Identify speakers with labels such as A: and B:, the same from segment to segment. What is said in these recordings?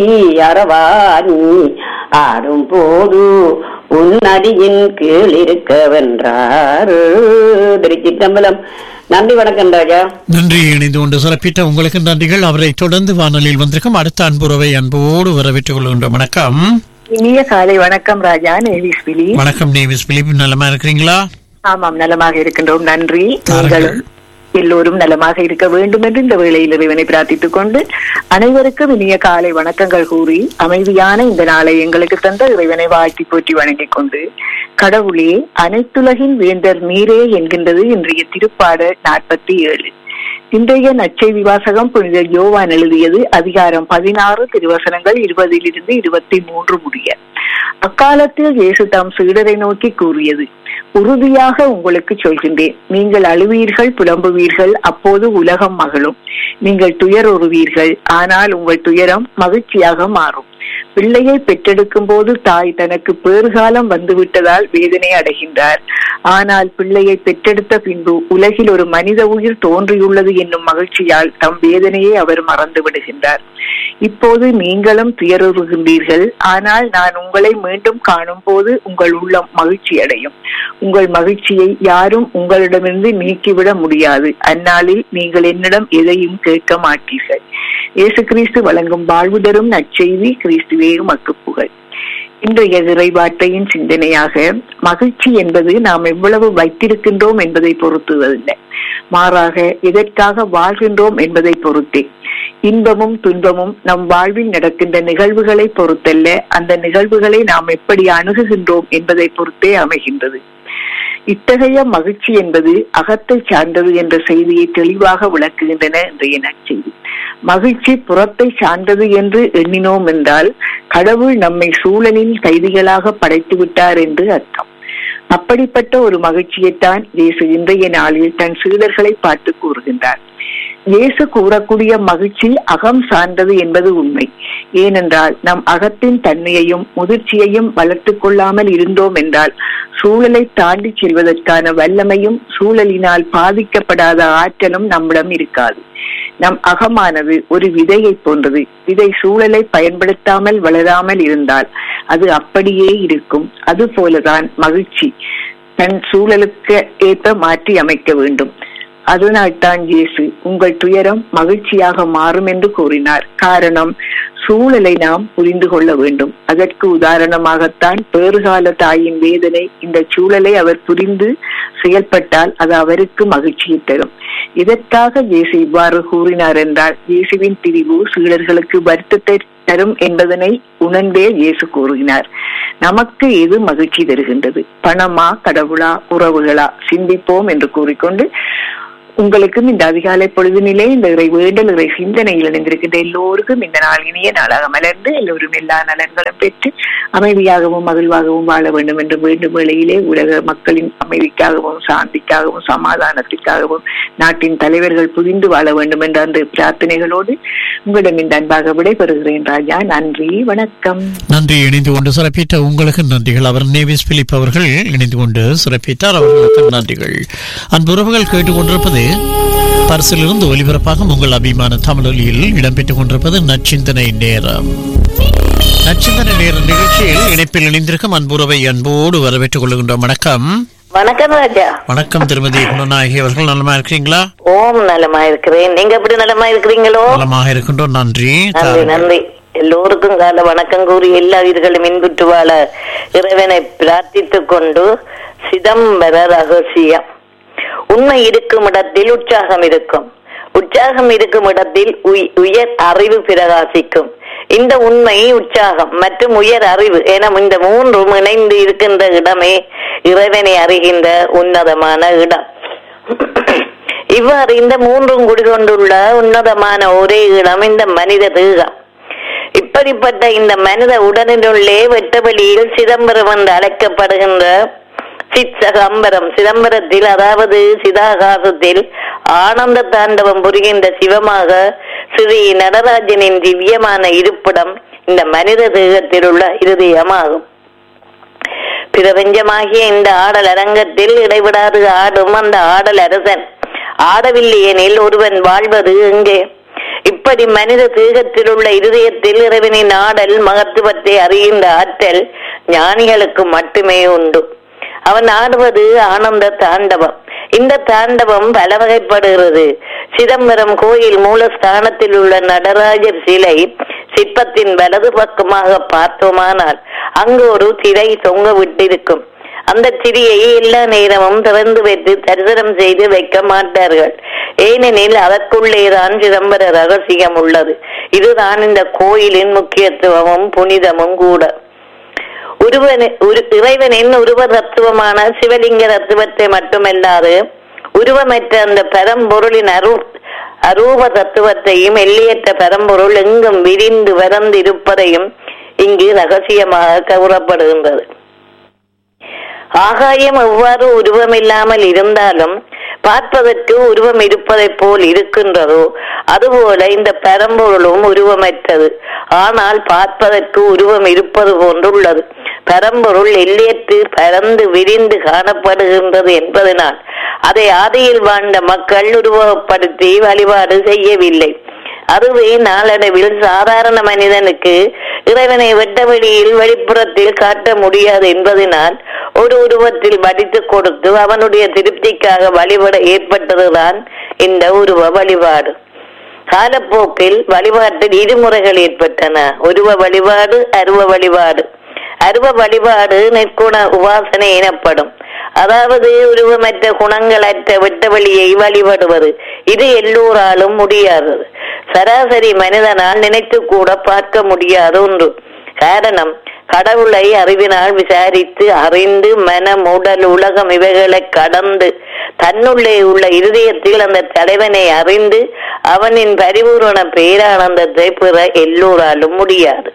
A: அறவாணி ஆடும் போது உன் அடியின் கீழ் இருக்க வென்றார் திருச்சிற்றம்பலம் நன்றி வணக்கம் ராஜா
B: நன்றி இணைந்து கொண்டு சிறப்பித்த உங்களுக்கு நன்றிகள் அவரை தொடர்ந்து வானொலியில் வந்திருக்கும் அடுத்த அன்புறவை அன்போடு வரவேற்றுக் கொள்கின்றோம் வணக்கம்
C: இனிய காலை வணக்கம் ராஜா நேவிஸ் பிலி
B: வணக்கம் நேவிஸ் பிலிப் நலமா இருக்கிறீங்களா
C: ஆமாம் நலமாக இருக்கின்றோம் நன்றி
B: தாருங்கள்.
C: நீங்களும் எல்லோரும் நலமாக இருக்க வேண்டும் என்று இந்த வேளையில் இறைவனை பிரார்த்தித்துக் கொண்டு அனைவருக்கும் இனிய காலை வணக்கங்கள் கூறி அமைதியான இந்த நாளை எங்களுக்கு தந்த இறைவனை வாழ்த்தி போற்றி வணங்கிக் கொண்டு கடவுளே அனைத்துலகின் வேந்தர் நீரே என்கின்றது இன்றைய திருப்பாடல் நாற்பத்தி ஏழு இன்றைய நற்செய்தி வாசகம் புனித யோவான் எழுதியது அதிகாரம் பதினாறு திருவசனங்கள் இருபதிலிருந்து இருபத்தி மூன்று முடிய அக்காலத்தில் இயேசு தாம் சீடரை நோக்கி கூறியது உறுதியாக உங்களுக்கு சொல்கின்றேன் நீங்கள் அழுவீர்கள் புலம்புவீர்கள் அப்போது உலகம் மகளும் நீங்கள் துயருறுவீர்கள் ஆனால் உங்கள் துயரம் மகிழ்ச்சியாக மாறும் பிள்ளையை பெற்றெடுக்கும் போது தாய் தனக்கு பேறுகாலம் வந்துவிட்டதால் வேதனை அடைகின்றார் ஆனால் பிள்ளையை பெற்றெடுத்த பின்பு உலகில் ஒரு மனித உயிர் தோன்றியுள்ளது என்னும் மகிழ்ச்சியால் தம் வேதனையை அவர் மறந்து விடுகின்றார் இப்போது நீங்களும் துயருறுகின்றீர்கள் ஆனால் நான் உங்களை மீண்டும் காணும் போது உங்கள் உள்ளம் மகிழ்ச்சி அடையும் உங்கள் மகிழ்ச்சியை யாரும் உங்களிடமிருந்து நீக்கிவிட முடியாது அந்நாளில் நீங்கள் என்னிடம் எதையும் கேட்க மாட்டீர்கள் இயேசு கிறிஸ்து வழங்கும் வாழ்வு தரும் நற்செய்தி கிறிஸ்துவே மக்கு புகழ் இன்றைய இறைவார்த்தையின் சிந்தனையாக மகிழ்ச்சி என்பது நாம் எவ்வளவு வைத்திருக்கின்றோம் என்பதை பொறுத்துவதில்லை மாறாக எதற்காக வாழ்கின்றோம் என்பதை பொறுத்தே இன்பமும் துன்பமும் நம் வாழ்வில் நடக்கின்ற நிகழ்வுகளை பொறுத்தல்ல அந்த நிகழ்வுகளை நாம் எப்படி அணுகுகின்றோம் என்பதை பொறுத்தே அமைகின்றது இத்தகைய மகிழ்ச்சி என்பது அகத்தை சார்ந்தது என்ற செய்தியை தெளிவாக விளக்குகின்றன இன்றைய நற்செய்தி மகிழ்ச்சி புறத்தை சார்ந்தது என்று எண்ணினோம் என்றால் கடவுள் நம்மை சூழலின் கைதிகளாக படைத்து விட்டார் என்று அர்த்தம் அப்படிப்பட்ட ஒரு மகிழ்ச்சியைத்தான் இயேசு இன்றைய நாளில் தன் சீடர்களை பார்த்து கூறுகின்றார் இயேசு கூறக்கூடிய மகிழ்ச்சி அகம் சார்ந்தது என்பது உண்மை ஏனென்றால் நம் அகத்தின் தன்மையையும் முதிர்ச்சியையும் வளர்த்துக் கொள்ளாமல் இருந்தோம் என்றால் சூழலை தாண்டி செல்வதற்கான வல்லமையும் சூழலினால் பாதிக்கப்படாத ஆற்றலும் நம்மிடம் இருக்காது நம் அகமானது ஒரு விதையை போன்றது விதை சூழலை பயன்படுத்தாமல் வளராமல் இருந்தால் அது அப்படியே இருக்கும் அது போலதான் மகிழ்ச்சி தன் சூழலுக்கு ஏற்ப மாற்றி அமைக்க வேண்டும் அதனால்தான் இயேசு உங்கள் துயரம் மகிழ்ச்சியாக மாறும் என்று கூறினார் காரணம் சூழலை நாம் புரிந்து கொள்ள வேண்டும் அதற்கு உதாரணமாகத்தான் பேறுகால தாயின் வேதனை இந்த சூழலை அவர் புரிந்து செயல்பட்டால் அது அவருக்கு மகிழ்ச்சியை தரும் இதற்காக இயேசு இவ்வாறு கூறினார் என்றால் இயேசுவின் பிரிவு சீடர்களுக்கு வருத்தத்தை தரும் என்பதனை உணர்ந்தே இயேசு கூறுகிறார் நமக்கு எது மகிழ்ச்சி தருகின்றது பணமா கடவுளா உறவுகளா சிந்திப்போம் என்று கூறிக்கொண்டு உங்களுக்கும் இந்த அதிகாலை பொழுதுநிலை இந்த இறை வேண்டல் இறை சிந்தனையில் இணைந்திருக்கின்ற எல்லோருக்கும் இந்த நாள் இனிய நாளாக மலர்ந்து எல்லோரும் எல்லா நலன்களும் பெற்று அமைதியாகவும் மகிழ்வாகவும் வாழ வேண்டும் என்று வேண்டும் வேளையிலே உலக மக்களின் அமைதிக்காகவும் சாந்திக்காகவும் சமாதானத்திற்காகவும் நாட்டின் தலைவர்கள் புரிந்து வாழ வேண்டும் என்ற அந்த பிரார்த்தனைகளோடு உங்களிடம் இந்த அன்பாக விடைபெறுகிறேன் ராஜா நன்றி வணக்கம்
B: நன்றி இணைந்து கொண்டு சிறப்பித்த உங்களுக்கு நன்றிகள் அவர் நேவிஸ் பிலிப் அவர்கள் இணைந்து கொண்டு சிறப்பித்தார் அவர்களுக்கு நன்றிகள் அன்புறவுகள் கேட்டுக்கொண்டிருப்பது பரிசிலிருந்து ஒலிபரப்பாக உங்கள் அபிமான தமிழொலியில் இடம்பெற்றுக் கொண்டிருப்பது நச்சிந்தனை நேரம் நச்சிந்தனை நேர நிகழ்ச்சியில் இணைப்பில் இணைந்திருக்கும் அன்புறவை அன்போடு வரவேற்றுக் கொள்கின்றோம் வணக்கம்
D: வணக்கம் ராஜா
B: வணக்கம் திருமதி குணநாயகி அவர்கள் நலமா இருக்கிறீங்களா
D: ஓம் நலமா இருக்கிறேன் நீங்க எப்படி நலமா இருக்கிறீங்களோ
B: நலமாக இருக்கின்றோம் நன்றி
D: நன்றி நன்றி எல்லோருக்கும் கால வணக்கம் கூறி எல்லா உயிர்களும் இன்புற்று வாழ இறைவனை பிரார்த்தித்துக் கொண்டு சிதம்பர ரகசியம் உண்மை இருக்கும் இடத்தில் உற்சாகம் இருக்கும் உற்சாகம் இருக்கும் இடத்தில் உய்- உயர் அறிவு பிரகாசிக்கும் இந்த உண்மை உற்சாகம் மற்றும் உயர் அறிவு என இந்த மூன்றும் இணைந்து இருக்கின்ற இடமே இறைவனை அறிகின்ற உன்னதமான இடம் இவ்வாறு இந்த மூன்றும் குடிகொண்டுள்ள உன்னதமான ஒரே இடம் இந்த மனித தேகம் இப்படிப்பட்ட இந்த மனித உடலினுள்ளே வெட்டவெளியில் சிதம்பரம் என்று அழைக்கப்படுகின்ற சித்தகம்பரம் சிதம்பரத்தில் அதாவது சிதாகாசத்தில் ஆனந்த தாண்டவம் புரிகின்ற சிவமாக ஸ்ரீ நடராஜனின் திவ்யமான இருப்பிடம் இந்த மனித தேகத்தில் உள்ள இருதயமாகும் பிரபஞ்சமாகிய இந்த ஆடல் அரங்கத்தில் இடைவிடாது ஆடும் அந்த ஆடல் அரசன் ஆடவில்லை எனில் ஒருவன் வாழ்வது எங்கே இப்படி மனித தேகத்தில் உள்ள இருதயத்தில் இறைவனின் ஆடல் மகத்துவத்தை அறிகின்ற ஆற்றல் ஞானிகளுக்கு மட்டுமே உண்டு அவன் ஆடுவது ஆனந்த தாண்டவம் இந்த தாண்டவம் பல வகைப்படுகிறது சிதம்பரம் கோயில் மூலஸ்தானத்தில் உள்ள நடராஜர் சிலை சிற்பத்தின் வலது பக்கமாக பார்த்தோமானால் அங்கு ஒரு திரை தொங்க விட்டிருக்கும் அந்த திரியை எல்லா நேரமும் திறந்து வைத்து தரிசனம் செய்து வைக்க மாட்டார்கள் ஏனெனில் அதற்குள்ளேதான் சிதம்பர ரகசியம் உள்ளது இதுதான் இந்த கோயிலின் முக்கியத்துவமும் புனிதமும் கூட உருவன உரு- இறைவனின் உருவ தத்துவமான சிவலிங்க தத்துவத்தை மட்டுமல்லாது உருவமற்ற அந்த பரம்பொருளின் அரு அரூப தத்துவத்தையும் எல்லையற்ற பரம்பொருள் எங்கும் விரிந்து வரந்து இருப்பதையும் இங்கு ரகசியமாக கூறப்படுகின்றது ஆகாயம் எவ்வாறு உருவமில்லாமல் இருந்தாலும் பார்ப்பதற்கு உருவம் இருப்பதைப் போல் இருக்கின்றதோ அதுபோல இந்த பரம்பொருளும் உருவமற்றது ஆனால் பார்ப்பதற்கு உருவம் இருப்பது போன்றுள்ளது பரம்பொருள் எல்லையற்று பரந்து விரிந்து காணப்படுகின்றது என்பதனால் அதை ஆதியில் வாழ்ந்த மக்கள் உருவகப்படுத்தி வழிபாடு செய்யவில்லை அதுவே நாளடைவில் சாதாரண மனிதனுக்கு இறைவனை வெட்ட வெளியில் வெளிப்புறத்தில் காட்ட முடியாது என்பதனால் ஒரு உருவத்தில் வடித்து கொடுத்து அவனுடைய திருப்திக்காக வழிபட ஏற்பட்டதுதான் இந்த உருவ வழிபாடு காலப்போக்கில் வழிபாட்டில் இருமுறைகள் ஏற்பட்டன உருவ வழிபாடு அருவ வழிபாடு அருவ வழிபாடு நெற்குண உபாசனை எனப்படும் அதாவது உருவமற்ற குணங்களற்ற வெட்டவெளியை வழிபடுவது இது எல்லோராலும் முடியாதது சராசரி மனிதனால் நினைத்து கூட பார்க்க முடியாத ஒன்று காரணம் கடவுளை அறிவினால் விசாரித்து அறிந்து மனம் உடல் உலகம் இவைகளை கடந்து தன்னுள்ளே உள்ள இருதயத்தில் அந்த தலைவனை அறிந்து அவனின் பரிபூரண பேரானந்தத்தை பெற எல்லோராலும் முடியாது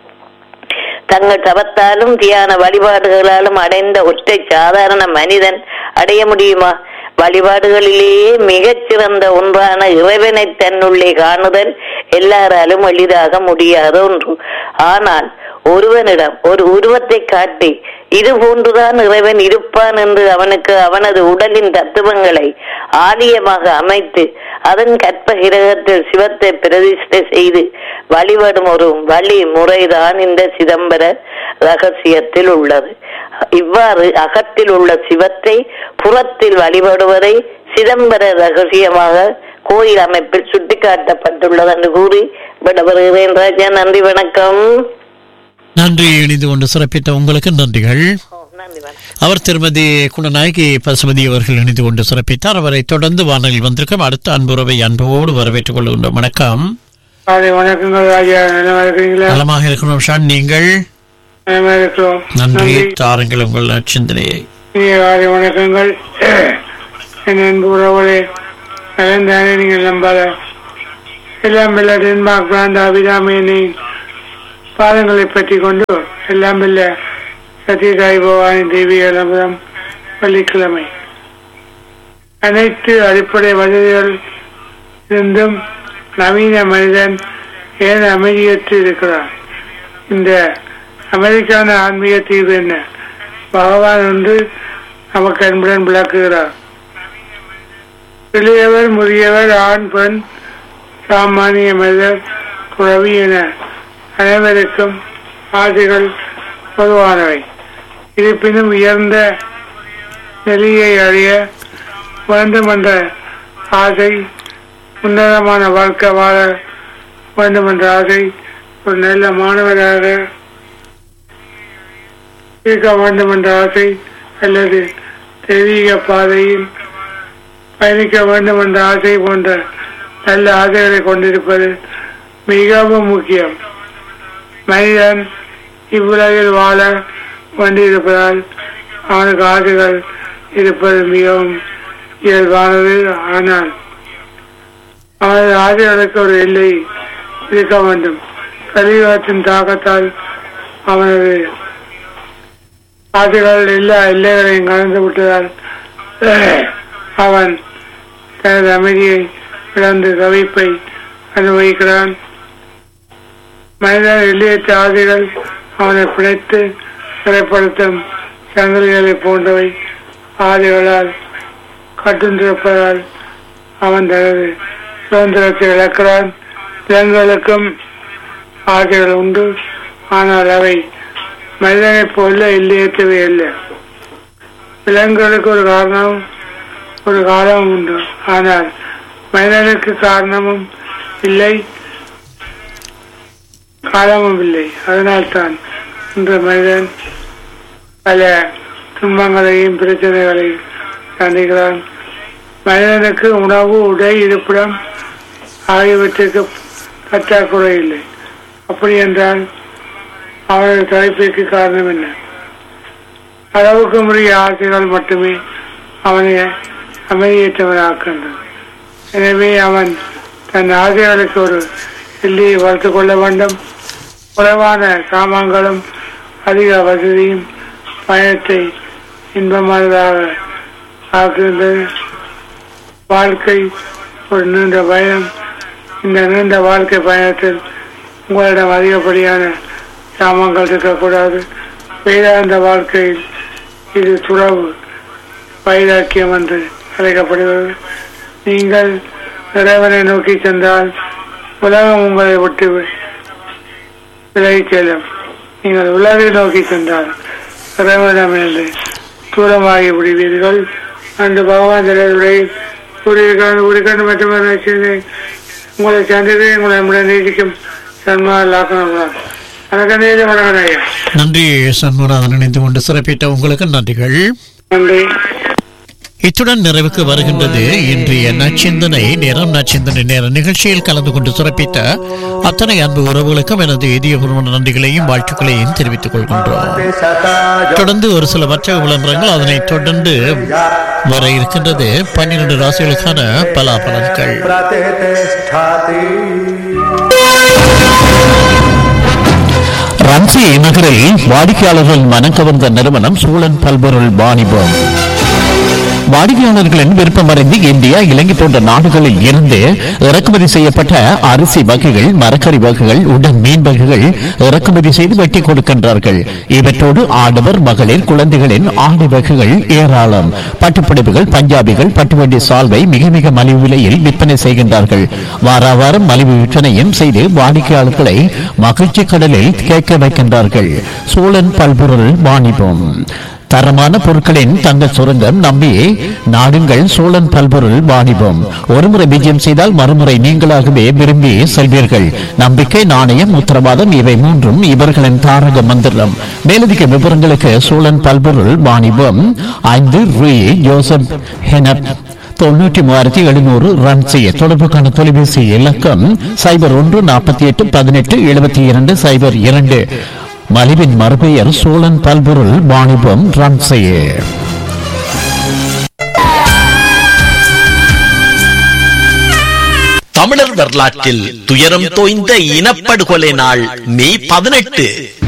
D: தங்கள் தவத்தாலும் தியான வழிபாடுகளாலும் அடைந்த ஒற்றை சாதாரண மனிதன் அடைய முடியுமா வழிபாடுகளிலேயே மிகச் சிறந்த ஒன்றான இறைவனை தன்னுள்ளே காணுதல் எல்லாராலும் எளிதாக முடியாத ஒன்று ஆனால் ஒருவனிடம் ஒரு உருவத்தை காட்டி இது போன்றுதான் இறைவன் இருப்பான் என்று அவனுக்கு அவனது உடலின் தத்துவங்களை ஆலயமாக அமைத்து அதன் கற்ப கிரகத்தில் சிவத்தை பிரதிஷ்டை செய்து வழிபடும் ஒரு வழி முறைதான் இந்த சிதம்பர ரகசியத்தில் உள்ளது இவ்வாறு அகத்தில் உள்ள சிவத்தை புறத்தில் வழிபடுவதை சிதம்பர ரகசியமாக கோயில் அமைப்பில் சுட்டிக்காட்டப்பட்டுள்ளது என்று கூறி விடப்படுகிறேன் ராஜா நன்றி வணக்கம்
B: நன்றி இணைந்து கொண்டு சிறப்பித்த உங்களுக்கு நன்றிகள்
D: ஓ, நன்றி வணக்கம்
B: அவர் திருமதி குணநாயகி பசுமதி அவர்கள் இணைந்து கொண்டு சிறப்பித்தார் அவரை தொடர்ந்து வானொலியில் வந்திருக்கும் அடுத்த அன்புறவை அன்போடு வரவேற்றுக் கொள்கின்றோம் வணக்கம்
E: காலை வணக்கங்கள் ராஜா நலமா இருக்கிறீங்களா
B: நலமாக இருக்கணும் ஷான் நீங்கள்
E: நலமா இருக்கிறோம்
B: நன்றி தாருங்கள் உங்கள் சிந்தனையை
E: இனிய காலை வணக்கங்கள் என் அன்பு உறவுகளே நலந்தானே நீங்கள் நம்பாத எல்லாம் வெல்ல டென்மார்க் பிராந்த அபிராமியனை பாதங்களை பற்றி கொண்டு எல்லாம் வெல்ல சத்யசாய் பவானி தெய்வீக நம்பரம் வெள்ளிக்கிழமை அனைத்து அடிப்படை வசதிகள் இருந்தும் நவீன மனிதன் ஏன் அமைதியற்று இருக்கிறான் இந்த அமெரிக்கான ஆன்மீக தீர்வு என்ன பகவான் என்று நமக்கு அன்புடன் விளக்குகிறார் இளையவர் முதியவர் ஆண் பெண் சாமானிய மனிதர் குழவி என அனைவருக்கும் ஆசைகள் பொதுவானவை இருப்பினும் உயர்ந்த நிலையை அடைய வேண்டும் என்ற ஆசை உன்னதமான வாழ்க்கை வாழ வேண்டும் என்ற ஆசை ஒரு நல்ல மாணவராக இருக்க வேண்டும் என்ற ஆசை அல்லது தெய்வீக பாதையில் பயணிக்க வேண்டும் என்ற ஆசை போன்ற நல்ல ஆசைகளை கொண்டிருப்பது மிகவும் முக்கியம் மனிதன் இவ்வுலகில் வாழ வேண்டியிருப்பதால் அவனுக்கு ஆசைகள் இருப்பது மிகவும் இயல்பானது ஆனால் அவனது ஆசைகளுக்கு ஒரு எல்லை இருக்க வேண்டும் கலியுகத்தின் தாக்கத்தால் அவனது ஆசைகள் எல்லா எல்லைகளையும் கடந்து விட்டதால் அவன் தனது அமைதியை இழந்து தவிப்பை அனுபவிக்கிறான் மனிதன் எல்லையற்ற ஆசைகள் அவனை பிணைத்து சிறைப்படுத்தும் சங்கிலிகளை போன்றவை ஆசைகளால் கட்டுண்டிருப்பதால் அவன் தனது சுதந்திரத்தை இழக்கிறான் விலங்குகளுக்கும் ஆசைகள் உண்டு ஆனால் அவை மனிதனைப் போல இல்லையற்றவை அல்ல விலங்குகளுக்கு ஒரு காரணம் ஒரு காலமும் உண்டு ஆனால் மனிதனுக்கு காரணமும் இல்லை காலமும் இல்லை அதனால்தான் இன்று மனிதன் பல துன்பங்களையும் பிரச்சனைகளையும் சந்திக்கிறான் மனிதனுக்கு உணவு உடை இருப்பிடம் ஆகியவற்றுக்கு பற்றாக்குறை இல்லை அப்படி என்றால் அவனது தலைப்பிற்கு காரணம் என்ன அளவுக்கு முறைய ஆசைகள் மட்டுமே அவனை அமைதியற்றவனாக்கின்றது எனவே அவன் தன் ஆசைகளுக்கு ஒரு எல்லையை வளர்த்துக் கொள்ள வேண்டும் குறைவான சாமான்களும் அதிக வசதியும் பயணத்தை இன்பமானதாக ஆக்குகின்றது வாழ்க்கை ஒரு நீண்ட பயணம் இந்த நீண்ட வாழ்க்கை பயணத்தில் உங்களிடம் அதிகப்படியான சாமான்கள் இருக்கக்கூடாது வேதாந்த வாழ்க்கையில் இது துறவு வைராக்கியம் என்று அழைக்கப்படுகிறது நீங்கள் இறைவனை நோக்கி சென்றால் உலகம் உங்களை விட்டு வி- விலகிச் செல்லும் நீங்கள் உலகை நோக்கி சென்றால் இறைவனமிருந்து தூரமாகி விடுவீர்கள் அன்று பகவான் தலைவருடைய கூறியிருக்காங்க உரிக்கண்டு மட்டுமே நினைச்சிருந்தேன் உங்களை சந்தித்து உங்களை நம்முடைய நீதிக்கும் சன்மாலாக்கணும் வணக்கம் நீதி வணக்கம் ஐயா
B: நன்றி சண்முகநாதன் இணைந்து கொண்டு சிறப்பித்த உங்களுக்கு நன்றிகள்
E: நன்றி
B: இத்துடன் நிறைவுக்கு வருகின்றது இன்றைய நச்சிந்தனை நேரம் நச்சிந்தனை நேர நிகழ்ச்சியில் கலந்து கொண்டு சிறப்பித்த அத்தனை அன்பு உறவுகளுக்கும் எனது இதயபூர்வ நன்றிகளையும் வாழ்த்துக்களையும் தெரிவித்துக் கொள்கின்றோம் தொடர்ந்து ஒரு சில வர்த்தக விளம்பரங்கள் அதனைத் தொடர்ந்து வர இருக்கின்றது பன்னிரண்டு ராசிகளுக்கான பலாபலன்கள் ரன்சி நகரில் வாடிக்கையாளர்கள் மனம் கவர்ந்த நிறுவனம் சூழன் பல்பொருள் வாணிபம் வாடிக்கையாளர்களின் விருப்பமறிந்து இந்தியா இலங்கை போன்ற நாடுகளில் இருந்து இறக்குமதி செய்யப்பட்ட அரிசி வகைகள் மரக்கறி வகைகள் உடன் மீன் வகைகள் இறக்குமதி செய்து வெட்டி கொடுக்கின்றார்கள் இவற்றோடு ஆடவர் மகளிர் குழந்தைகளின் ஆடை வகைகள் ஏராளம் பட்டுப்புடவைகள் பஞ்சாபிகள் பட்டுவண்டி சால்வை மிக மிக மலிவு விலையில் விற்பனை செய்கின்றார்கள் வாரா வாரம் மலிவு விற்பனையும் செய்து வாடிக்கையாளர்களை மகிழ்ச்சி கடலில் கேட்க வைக்கின்றார்கள் சோழன் பல்பொருள் வாணிபம் தரமான பொருட்களின் தங்க சுரங்கம் நம்பி நாடுங்கள் சோழன் பல்பொருள் வாணிபம் ஒருமுறை விஜயம் செய்தால் மறுமுறை நீங்களாகவே விரும்பி செல்வீர்கள் நம்பிக்கை நாணயம் உத்தரவாதம் இவை மூன்றும் இவர்களின் தாரக மந்திரம் மேலதிக விவரங்களுக்கு சோழன் பல்பொருள் வாணிபம் ஐந்து ரூ ஜோசப் ஹெனப் தொண்ணூற்றி மூவாயிரத்தி எழுநூறு ரன் செய்ய தொடர்புக்கான தொலைபேசி இலக்கம் சைபர் ஒன்று நாற்பத்தி எட்டு பதினெட்டு எழுபத்தி இரண்டு சைபர் இரண்டு மலிவின் மறுபெயர் சோழன் பல்பொருள் வாணிபம் ரன் செய்ய
F: தமிழர் வரலாற்றில் துயரம் தோய்ந்த இனப்படுகொலை நாள் மே பதினெட்டு